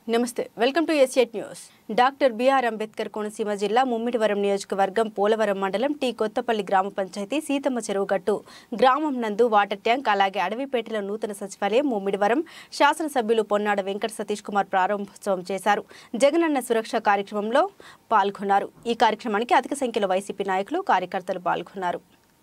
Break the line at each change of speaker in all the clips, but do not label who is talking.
నమస్తే welcome to S eight news doctor B R Ambedkar Konaseema జిల్లా ముమ్మిడివరం నియోజకవర్గం పోలవరం మండలం టీ కొత్తపల్లి గ్రామ పంచాయతీ సీతమ్మ చెరువు గట్టు గ్రామం నందు వాటర్ ట్యాంక్ అలాగే అడవిపేటలో నూతన సచివాలయం ముమ్మిడివరం శాసనసభ్యులు పొన్నాడ వెంకట సతీష్ కుమార్ ప్రారంభోత్సవం చేశారు జగనన్న సురక్ష కార్యక్రమంలో పాల్గొన్నారు ఈ కార్యక్రమానికి అధిక సంఖ్యలో వైసీపీ నాయకులు కార్యకర్తలు పాల్గొన్నారు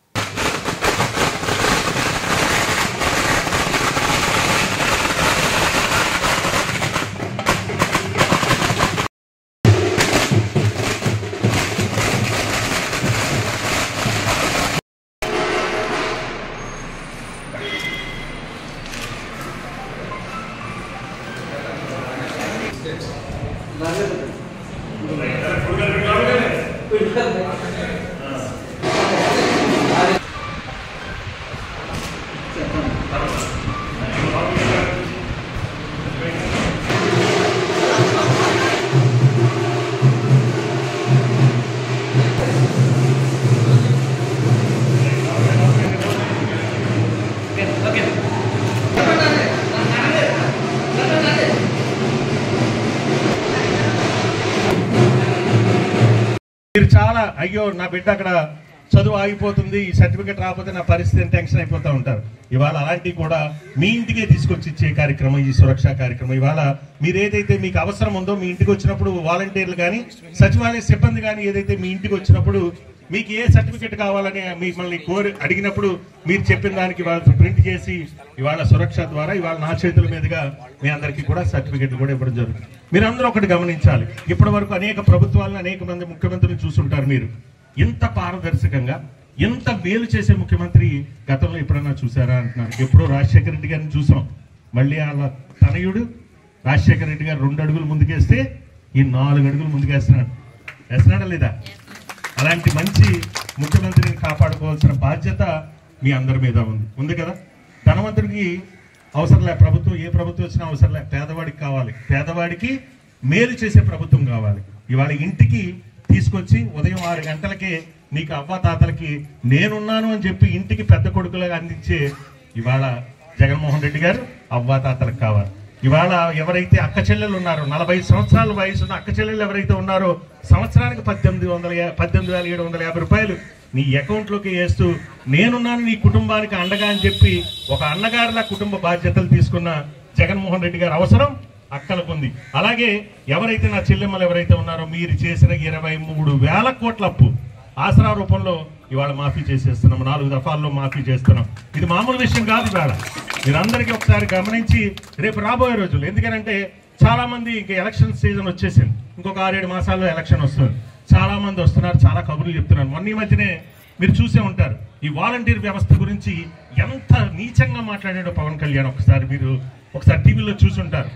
మీరు చాలా అయ్యో నా బిడ్డ అక్కడ చదువు ఆగిపోతుంది ఈ సర్టిఫికెట్ రాకపోతే నా పరిస్థితి అని టెన్షన్ అయిపోతూ ఉంటారు ఇవాళ అలాంటివి కూడా మీ ఇంటికే తీసుకొచ్చి ఇచ్చే కార్యక్రమం ఈ సురక్ష కార్యక్రమం ఇవాళ మీరు ఏదైతే మీకు అవసరం ఉందో మీ ఇంటికి వచ్చినప్పుడు వాలంటీర్లు కానీ సచివాలయ సిబ్బంది కానీ ఏదైతే మీ ఇంటికి వచ్చినప్పుడు మీకు ఏ సర్టిఫికెట్ కావాలని మిమ్మల్ని కోరి అడిగినప్పుడు మీరు చెప్పిన దానికి వాళ్ళతో ప్రింట్ చేసి ఇవాళ సురక్ష ద్వారా ఇవాళ నా చేతుల మీదుగా మీ అందరికీ కూడా సర్టిఫికెట్ కూడా ఇవ్వడం జరుగుతుంది మీరందరూ ఒకటి గమనించాలి ఇప్పటి వరకు అనేక ప్రభుత్వాలను అనేక మంది ముఖ్యమంత్రులు చూసుంటారు మీరు ఇంత పారదర్శకంగా ఎంత మేలు చేసే ముఖ్యమంత్రి గతంలో ఎప్పుడన్నా చూసారా అంటున్నారు ఎప్పుడో రాజశేఖర రెడ్డి గారిని చూసాం మళ్ళీ వాళ్ళ తనయుడు రాజశేఖర రెడ్డి గారు రెండు అడుగులు ముందుకేస్తే ఈ నాలుగు అడుగులు ముందుకేస్తున్నాడు వేస్తున్నాడా లేదా అలాంటి మంచి ముఖ్యమంత్రిని కాపాడుకోవాల్సిన బాధ్యత మీ అందరి మీద ఉంది ఉంది కదా ధనవంతుడికి అవసరం లే ప్రభుత్వం ఏ ప్రభుత్వం వచ్చినా అవసరం లే పేదవాడికి కావాలి పేదవాడికి మేలు చేసే ప్రభుత్వం కావాలి ఇవాళ ఇంటికి తీసుకొచ్చి ఉదయం ఆరు గంటలకే నీకు అవ్వ తాతలకి నేనున్నాను అని చెప్పి ఇంటికి పెద్ద కొడుకులుగా అందించే ఇవాళ జగన్మోహన్ రెడ్డి గారు అవ్వ తాతలకు కావాలి ఇవాళ ఎవరైతే అక్క చెల్లెలు ఉన్నారో నలభై సంవత్సరాల వయసున్న అక్క చెల్లెలు ఎవరైతే ఉన్నారో సంవత్సరానికి పద్దెనిమిది వందల యా- పద్దెనిమిది వేల ఏడు వందల యాభై రూపాయలు నీ అకౌంట్లోకి వేస్తూ నేనున్నాను నీ కుటుంబానికి అండగా అని చెప్పి ఒక అన్నగారిలా కుటుంబ బాధ్యతలు తీసుకున్న జగన్మోహన్ రెడ్డి గారి అవసరం అక్కలకు ఉంది అలాగే ఎవరైతే నా చెల్లెమ్మలు ఎవరైతే ఉన్నారో మీరు చేసిన ఇరవై మూడు వేల కోట్ల అప్పు ఆసరా రూపంలో ఇవాళ మాఫీ చేసేస్తున్నాం నాలుగు దఫాల్లో మాఫీ చేస్తున్నాం ఇది మామూలు విషయం కాదు ఇవాళ మీరందరికీ ఒకసారి గమనించి రేపు రాబోయే రోజులు ఎందుకంటే చాలా మంది ఇంక ఎలక్షన్ సీజన్ వచ్చేసింది ఇంకొక ఆరేడు మాసాల్లో ఎలక్షన్ వస్తుంది చాలా మంది వస్తున్నారు చాలా కబుర్లు చెప్తున్నారు మొన్న ఈ మధ్యనే మీరు చూసే ఉంటారు ఈ వాలంటీర్ వ్యవస్థ గురించి ఎంత నీచంగా మాట్లాడాడో పవన్ కళ్యాణ్ ఒకసారి మీరు ఒకసారి టీవీలో చూసుంటారు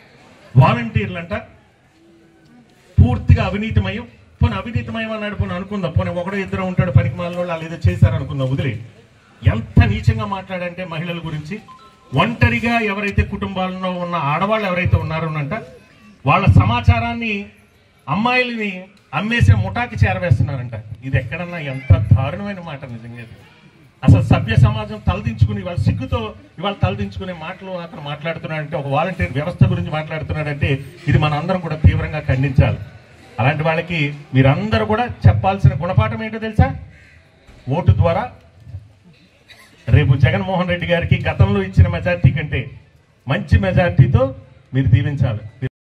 వాలంటీర్లు అంట పూర్తిగా అవినీతిమయం పోనీ అవినీతిమయం అన్నాడు పోనీ అనుకుందాం పోనీ ఒకడో ఇద్దరు ఉంటాడు పనికి మాలిన వాళ్ళు వాళ్ళు ఏదో చేశారు అనుకుందాం వదిలే ఎంత నీచంగా మాట్లాడంటే మహిళల గురించి ఒంటరిగా ఎవరైతే కుటుంబాలలో ఉన్న ఆడవాళ్ళు ఎవరైతే ఉన్నారోనంట వాళ్ళ సమాచారాన్ని అమ్మాయిలని అమ్మేసే ముఠాకి చేరవేస్తున్నారంట ఇది ఎక్కడన్నా ఎంత దారుణమైన మాట నిజంగా ఇది. అసలు సభ్య సమాజం తలదించుకుని వాళ్ళ సిగ్గుతో ఇవాళ తలదించుకునే మాటలు అతను మాట్లాడుతున్నాడంటే ఒక వాలంటీర్ వ్యవస్థ గురించి మాట్లాడుతున్నాడంటే ఇది మన అందరం కూడా తీవ్రంగా ఖండించాలి అలాంటి వాళ్ళకి మీరందరూ కూడా చెప్పాల్సిన గుణపాఠం ఏంటో తెలుసా ఓటు ద్వారా రేపు జగన్మోహన్ రెడ్డి గారికి గతంలో ఇచ్చిన మెజార్టీ కంటే మంచి మెజార్టీతో మీరు దీవించాలి